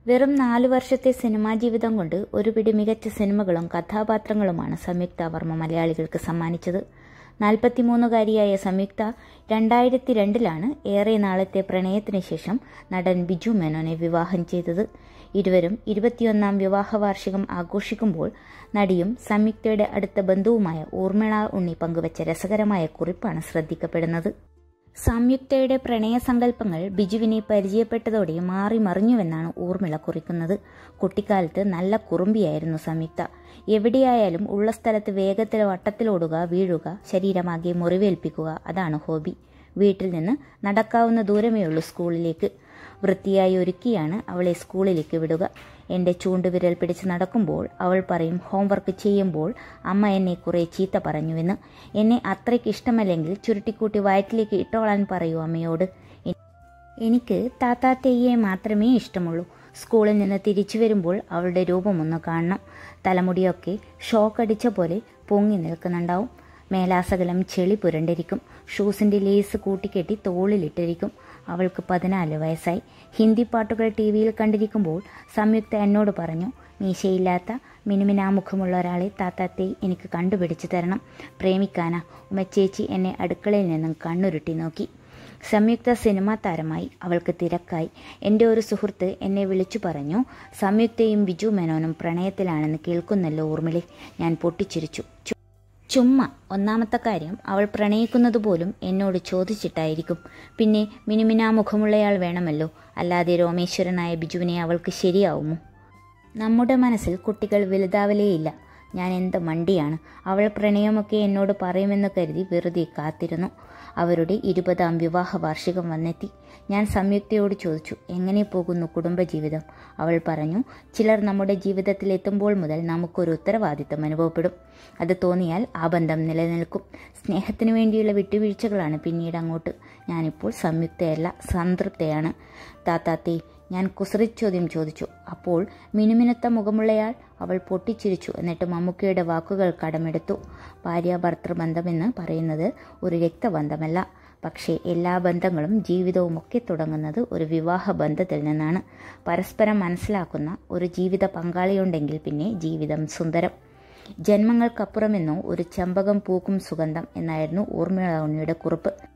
വെറും നാലു വർഷത്തെ സിനിമാ ജീവിതം കൊണ്ട് ഒരു പിടി മികച്ച സിനിമകളും കഥാപാത്രങ്ങളുമാണ് സംയുക്ത വർമ്മ മലയാളികൾക്ക് സമ്മാനിച്ചത് നാൽപ്പത്തിമൂന്നുകാരിയായ സംയുക്ത രണ്ടായിരത്തി രണ്ടിലാണ് ഏറെ നാളത്തെ പ്രണയത്തിന് ശേഷം നടൻ ബിജു മേനോനെ വിവാഹം ചെയ്തത് ഇരുവരും ഇരുപത്തിയൊന്നാം വിവാഹ വാർഷികം ആഘോഷിക്കുമ്പോൾ നടിയും സംയുക്തയുടെ അടുത്ത ബന്ധുവുമായ ഊർമിള ഉണ്ണി പങ്കുവച്ച രസകരമായ കുറിപ്പാണ് ശ്രദ്ധിക്കപ്പെടുന്നത് സംയുക്തയുടെ പ്രണയസങ്കല്പങ്ങൾ ബിജുവിനെ പരിചയപ്പെട്ടതോടെ മാറി മറിഞ്ഞുവെന്നാണ് ഊർമിള കുറിക്കുന്നത് കുട്ടിക്കാലത്ത് നല്ല കുറുമ്പിയായിരുന്നു സംയുക്ത എവിടെയായാലും ഉള്ള സ്ഥലത്ത് വേഗത്തിൽ വട്ടത്തിലോടുക വീഴുക ശരീരമാകെ മുറിവേൽപ്പിക്കുക അതാണ് ഹോബി വീട്ടിൽ നിന്ന് നടക്കാവുന്ന ദൂരമേ ഉള്ളൂ സ്കൂളിലേക്ക് വൃത്തിയായി ഒരുക്കിയാണ് അവളെ സ്കൂളിലേക്ക് വിടുക എൻ്റെ ചൂണ്ടുവിരൽ പിടിച്ച് നടക്കുമ്പോൾ അവൾ പറയും ഹോംവർക്ക് ചെയ്യുമ്പോൾ അമ്മ എന്നെ കുറേ ചീത്ത പറഞ്ഞുവെന്ന് എന്നെ അത്രയ്ക്ക് ഇഷ്ടമല്ലെങ്കിൽ ചുരുട്ടിക്കൂട്ടി വയറ്റിലേക്ക് ഇട്ടോളാൻ പറയൂ അമ്മയോട് എനിക്ക് താത്താത്തേയെ മാത്രമേ ഇഷ്ടമുള്ളൂ സ്കൂളിൽ നിന്ന് തിരിച്ചു വരുമ്പോൾ അവളുടെ രൂപമൊന്ന് കാണണം തലമുടിയൊക്കെ ഷോക്ക് അടിച്ച പോലെ പൊങ്ങി നിൽക്കുന്നുണ്ടാവും മേലാസകലം ചെളി പുരണ്ടിരിക്കും ഷൂസിൻ്റെ ലേസ് കൂട്ടിക്കെട്ടി തോളിലിട്ടിരിക്കും അവൾക്ക് പതിനാല് വയസ്സായി ഹിന്ദി പാട്ടുകൾ ടി വിയിൽ കണ്ടിരിക്കുമ്പോൾ സംയുക്ത എന്നോട് പറഞ്ഞു മീശയില്ലാത്ത മിനുമിനാമുഖമുള്ള ഒരാളെ താത്താത്തെ എനിക്ക് കണ്ടുപിടിച്ചു തരണം പ്രേമിക്കാനാ ഉമ്മച്ചേച്ചി എന്നെ അടുക്കളയിൽ നിന്നും കണ്ണുരുട്ടി നോക്കി സംയുക്ത സിനിമാ താരമായി അവൾക്ക് തിരക്കായി എൻ്റെ ഒരു സുഹൃത്ത് എന്നെ വിളിച്ചു പറഞ്ഞു സംയുക്തയും ബിജു മേനോനും പ്രണയത്തിലാണെന്ന് കേൾക്കുന്നല്ലോ ഊർമിളി ഞാൻ പൊട്ടിച്ചിരിച്ചു ചുമ്മാ ഒന്നാമത്തെ കാര്യം അവൾ പ്രണയിക്കുന്നത് പോലും എന്നോട് ചോദിച്ചിട്ടായിരിക്കും പിന്നെ മിനുമിനാ മുഖമുള്ളയാൾ വേണമല്ലോ അല്ലാതെ രോമേശ്വരനായ ബിജുവിനെ അവൾക്ക് ശരിയാവുമോ നമ്മുടെ മനസ്സിൽ കുട്ടികൾ വലുതാവലേയില്ല ഞാൻ എന്ത് മണ്ടിയാണ് അവൾ പ്രണയമൊക്കെ എന്നോട് പറയുമെന്ന് കരുതി വെറുതെ കാത്തിരുന്നു അവരുടെ ഇരുപതാം വിവാഹ വാർഷികം വന്നെത്തി ഞാൻ സംയുക്തയോട് ചോദിച്ചു എങ്ങനെ പോകുന്നു കുടുംബജീവിതം അവൾ പറഞ്ഞു ചിലർ നമ്മുടെ ജീവിതത്തിൽ എത്തുമ്പോൾ മുതൽ നമുക്കൊരു ഉത്തരവാദിത്തം അനുഭവപ്പെടും അത് തോന്നിയാൽ ആ ബന്ധം നിലനിൽക്കും സ്നേഹത്തിന് വേണ്ടിയുള്ള വിട്ടുവീഴ്ചകളാണ് പിന്നീട് അങ്ങോട്ട് ഞാനിപ്പോൾ സംയുക്തയല്ല സംതൃപ്തയാണ് താത്താത്തേ ഞാൻ കുസറി ചോദ്യം ചോദിച്ചു അപ്പോൾ മിനുമിനുത്ത മുഖമുള്ളയാൾ അവൾ പൊട്ടിച്ചിരിച്ചു എന്നിട്ട് മമ്മൂക്കയുടെ വാക്കുകൾ കടമെടുത്തു ഭാര്യ ഭർത്തൃബന്ധമെന്ന് പറയുന്നത് ഒരു രക്തബന്ധമല്ല പക്ഷേ എല്ലാ ബന്ധങ്ങളും ജീവിതവും ഒക്കെ തുടങ്ങുന്നത് ഒരു വിവാഹ ബന്ധത്തിൽ നിന്നാണ് പരസ്പരം മനസ്സിലാക്കുന്ന ഒരു ജീവിത പങ്കാളിയുണ്ടെങ്കിൽ പിന്നെ ജീവിതം സുന്ദരം ജന്മങ്ങൾക്കപ്പുറമെന്നോ ഒരു ചമ്പകം പൂക്കും സുഗന്ധം എന്നായിരുന്നു ഊർമിള ഉണ്ണിയുടെ കുറിപ്പ്